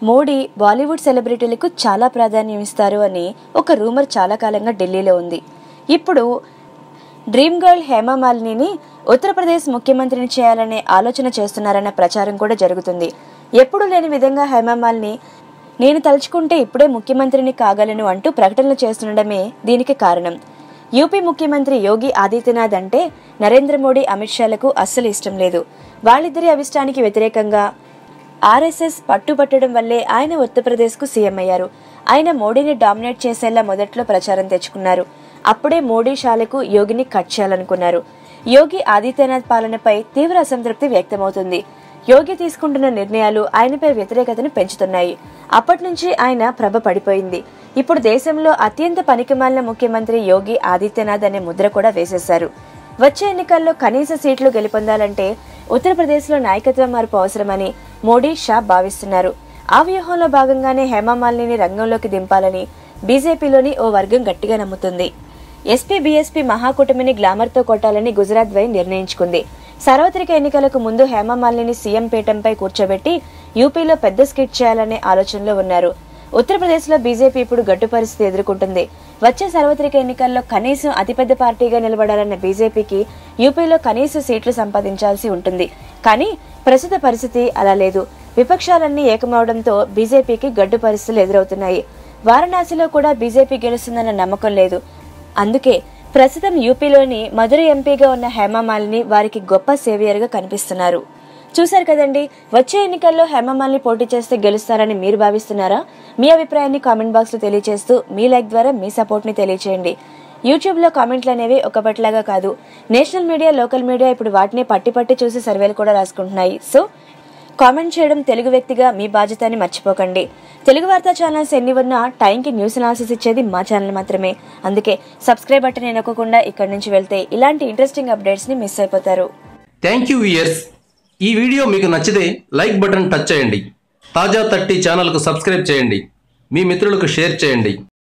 మోడీ బాలీవుడ్ సెలబ్రిటీలకు చాలా ప్రాధాన్యం ఇస్తారు అని ఒక రూమర్ చాలా కాలంగా ఢిల్లీలో ఉంది ఇప్పుడు డ్రీమ్ గర్ల్ హేమా మాలినిని ఉత్తరప్రదేశ్ ముఖ్యమంత్రిని చేయాలనే ఆలోచన చేస్తున్నారన్న ప్రచారం కూడా జరుగుతుంది ఎప్పుడూ లేని విధంగా హేమా మాలిని నేను తలుచుకుంటే ఇప్పుడే ముఖ్యమంత్రిని కాగలను అంటూ ప్రకటనలు చేస్తుండడమే దీనికి కారణం యూపీ ముఖ్యమంత్రి యోగి ఆదిత్యనాథ్ అంటే నరేంద్ర మోడీ అమిత్ షాలకు అస్సలు ఇష్టం లేదు వాళ్ళిద్దరి అవిష్టానికి వ్యతిరేకంగా ఆర్ఎస్ఎస్ పట్టుబట్టడం వల్లే ఆయన ఉత్తరప్రదేశ్కు సీఎం అయ్యారు ఆయన మోడీని డామినేట్ చేసేలా మొదట్లో ప్రచారం తెచ్చుకున్నారు అప్పుడే మోడీ షాలకు యోగిని కట్ చేయాలనుకున్నారు యోగి ఆదిత్యనాథ్ పాలనపై తీవ్ర అసంతృప్తి వ్యక్తమవుతుంది యోగి తీసుకుంటున్న నిర్ణయాలు ఆయనపై వ్యతిరేకతను పెంచుతున్నాయి అప్పటి నుంచి ఆయన ప్రభ పడిపోయింది ఇప్పుడు దేశంలో అత్యంత పనికిమాలిన ముఖ్యమంత్రి యోగి ఆదిత్యనాథ్ అనే ముద్ర కూడా వేసేశారు వచ్చే ఎన్నికల్లో కనీస సీట్లు గెలుపొందాలంటే ఉత్తరప్రదేశ్లో నాయకత్వ మార్పు అవసరమని మోడీ షా భావిస్తున్నారు ఆ వ్యూహంలో భాగంగానే హేమమాలిని రంగంలోకి దింపాలని బీజేపీలోని ఓ వర్గం గట్టిగా నమ్ముతుంది ఎస్పీ బీఎస్పీ మహాకూటమిని గ్లామర్తో కొట్టాలని గుజరాత్ వై నిర్ణయించుకుంది సార్వత్రిక ఎన్నికలకు ముందు హేమమాలిని సీఎం పీఠంపై కూర్చోబెట్టి యూపీలో పెద్ద స్కిట్ చేయాలనే ఆలోచనలో ఉన్నారు ఉత్తరప్రదేశ్లో బీజేపీ ఇప్పుడు గట్టు పరిస్థితి ఎదుర్కొంటుంది వచ్చే సార్వత్రిక ఎన్నికల్లో కనీసం అతిపెద్ద పార్టీగా నిలబడాలన్న బీజేపీకి యూపీలో కనీస సీట్లు సంపాదించాల్సి ఉంటుంది కానీ ప్రస్తుత పరిస్థితి అలా లేదు విపక్షాలన్నీ ఏకమవడంతో బీజేపీకి గడ్డు పరిస్థితులు ఎదురవుతున్నాయి వారణాసిలో కూడా బీజేపీ గెలుస్తుందన్న నమ్మకం లేదు అందుకే ప్రస్తుతం యూపీలోని మధుర ఎంపీగా ఉన్న హేమమాలిని వారికి గొప్ప సేవియర్గా కనిపిస్తున్నారు చూశారు కదండి వచ్చే ఎన్నికల్లో హేమమాలిని పోటీ చేస్తే గెలుస్తారని మీరు భావిస్తున్నారా మీ అభిప్రాయాన్ని కామెంట్ బాక్స్లో తెలియజేస్తూ మీ లైక్ ద్వారా మీ సపోర్ట్ని తెలియచేయండి యూట్యూబ్లో కామెంట్లు అనేవి ఒకప్పటిలాగా కాదు నేషనల్ మీడియా లోకల్ మీడియా ఇప్పుడు వాటిని పట్టి పట్టి చూసి సర్వేలు కూడా రాసుకుంటున్నాయి సో కామెంట్ చేయడం తెలుగు వ్యక్తిగా మీ బాధ్యత అని మర్చిపోకండి తెలుగు వార్తా ఛానల్స్ ఎన్ని ఉన్నా టైంకి న్యూస్ అనాలిసిస్ ఇచ్చేది మా ఛానల్ మాత్రమే అందుకే సబ్స్క్రైబ్ బటన్ నొక్కకుండా ఇక్కడి నుంచి వెళ్తే ఇలాంటి ఇంట్రెస్టింగ్ అప్డేట్స్ని మిస్ అయిపోతారు థ్యాంక్ యూ ఇయర్స్ ఈ వీడియో మీకు నచ్చితే లైక్ బటన్ టచ్ చేయండి తాజా థర్టీ ఛానల్కు సబ్స్క్రైబ్ చేయండి మీ మిత్రులకు షేర్ చేయండి